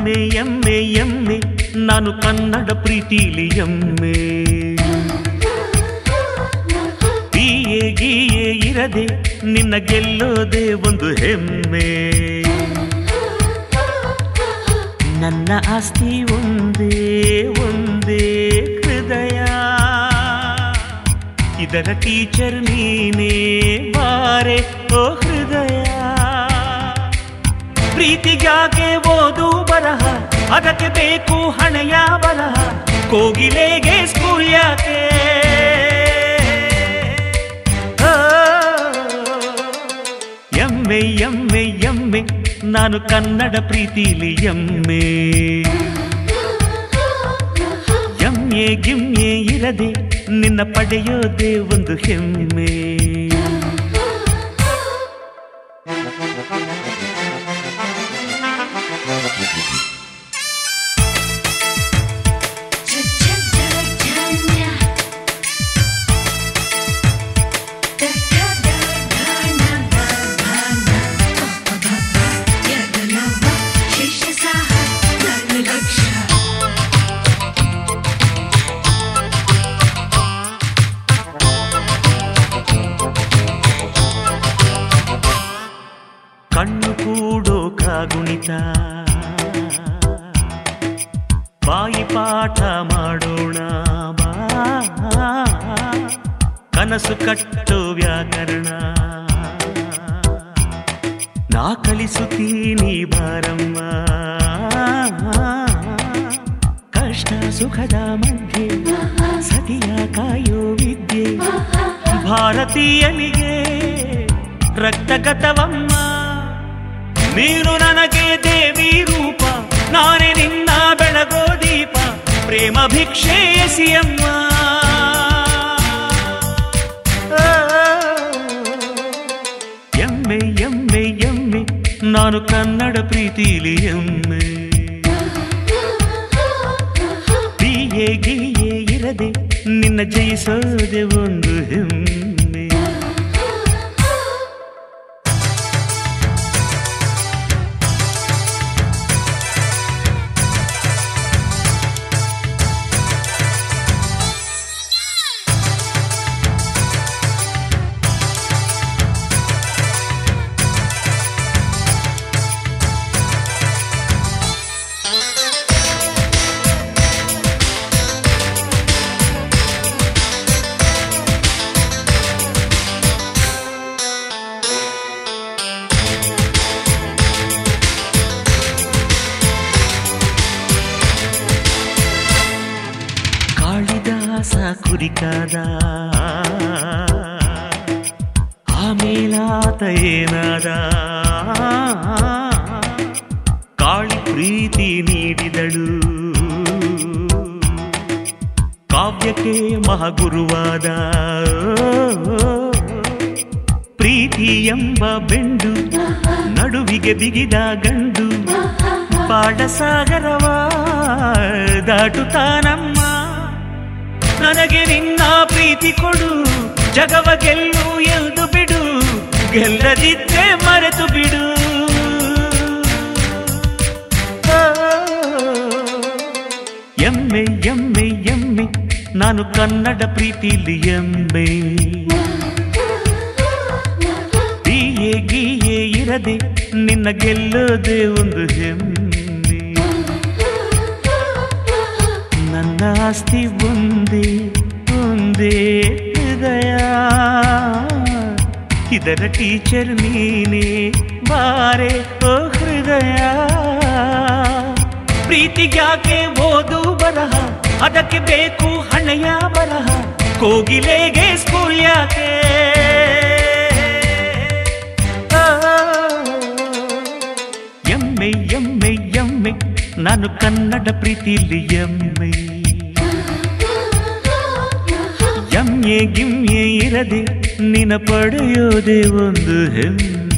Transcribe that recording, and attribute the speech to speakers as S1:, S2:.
S1: ಎಮ್ಮೆ ಎಮ್ಮೆ ಎಮ್ಮೆ ನಾನು ಕನ್ನಡ ಪ್ರೀತಿಲಿ ಎಮ್ಮೆ ಬಿಯೆ ಗೀಯೆ ಇರದೆ ನಿನ್ನ ಗೆಲ್ಲೋದೆ ಒಂದು ಹೆಮ್ಮೆ ನನ್ನ ಆಸ್ತಿ ಒಂದೇ ಒಂದೇ ಹೃದಯ ಇದರ ಟೀಚರ್ ನೀನೇ ಬಾರೆ ಓ ಹೃದಯ ಪ್ರೀತಿಗ್ಯಾಕೆ ಓದು ಬರಹ ಅದಕ್ಕೆ ಬೇಕು ಹಣೆಯ ಬರಹ ಕೋಗಿಲೆಗೆ ಸ್ಕೂಲ್ ಯಾಕೆ ಆ, ಎಮ್ಮೆ ಎಮ್ಮೆ ಎಮ್ಮೆ ನಾನು ಕನ್ನಡ ಪ್ರೀತಿಲಿ ಎಮ್ಮೆ ಎಮ್ಮೆ ಗಿಮ್ಮೆ ಇರದೆ ನಿನ್ನ ಪಡೆಯೋದೇ ಒಂದು ಹೆಮ್ಮೆ ಕಣ್ಣು ಕೂಡೋ ಕಾಗುಣಿತ ಬಾಯಿ ಪಾಠ ಮಾಡೋಣ ಬಾ ಕನಸು ಕಟ್ಟೋ ವ್ಯಾಕರಣ ನಾ ಕಲಿಸುತ್ತೀನಿ ಬಾರಮ್ಮ ಕಷ್ಟ ಸುಖದ ಮಧ್ಯೆ ಸತಿಯ ಕಾಯೋ ವಿದ್ಯೆ ಭಾರತೀಯನಿಗೆ ರಕ್ತಗತವಮ್ಮ ನೀನು ನನಗೆ ದೇವಿ ರೂಪ ನಾನೇ ನಿನ್ನ ಬೆಳಗೋ ದೀಪ ಪ್ರೇಮ ಭಿಕ್ಷೆ ಎಸಿಯಮ್ಮ ಆ, ಎಮ್ಮೆ ಎಮ್ಮೆ ಎಮ್ಮೆ ನಾನು ಕನ್ನಡ ಪ್ರೀತಿಲಿ ಎಮ್ಮೆ ಬಿಯೆ ಗೀಯೆ ಇರದೆ ನಿನ್ನ ಜಯಿಸೋದೆ ಒಂದು ಹೆಮ್ಮೆ ಕಾಳಿದಾಸ ಕುರಿಕಾದ ಆಮೇಲಾತ ಏನಾದ ಕಾಳಿ ಪ್ರೀತಿ ನೀಡಿದಳು ಕಾವ್ಯಕ್ಕೆ ಮಹಾಗುರುವಾದ ಪ್ರೀತಿ ಎಂಬ ಬೆಂಡು ನಡುವಿಗೆ ಬಿಗಿದ ಗಂಡು ಪಾಡಸಾಗರವ ದಾಟುತ್ತಾನಮ್ಮ ನನಗೆ ನಿನ್ನ ಪ್ರೀತಿ ಕೊಡು ಜಗವ ಗೆಲ್ಲು ಎಂದು ಬಿಡು ಗೆಲ್ಲದಿದ್ದರೆ ಮರೆತು ಬಿಡು ಆ, ಎಮ್ಮೆ ಎಮ್ಮೆ ಎಮ್ಮೆ ನಾನು ಕನ್ನಡ ಪ್ರೀತಿಲಿ ಎಮ್ಮೆ ಬಿಯೆ ಗೀಯೆ ಇರದೆ ನಿನ್ನ ಗೆಲ್ಲೋದೆ ಒಂದು ಹೆಮ್ಮೆ ನನ್ನ ಆಸ್ತಿ ಒಂದೇ ಒಂದೇ ಹೃದಯ ಇದರ ಟೀಚರ್ ನೀನೇ ಬಾರೆ ಓ ಹೃದಯ ಪ್ರೀತಿಗ್ಯಾಕೆ ಓದು ಬರಹ ಅದಕ್ಕೆ ಬೇಕು ಹಣೆಯ ಬರಹ ಕೋಗಿಲೆಗೆ ಸ್ಕೂಲ್ ಯಾಕೆ ಆ, ಎಮ್ಮೆ ಎಮ್ಮೆ ಎಮ್ಮೆ ನಾನು ಕನ್ನಡ ಪ್ರೀತಿಲಿ ಎಮ್ಮೆ ಎಮ್ಮೆ ಗಿಮ್ಮೆ ಇರದೆ ನಿನ ಪಡೆಯೋದೇ ಒಂದು ಹೆಮ್ಮೆ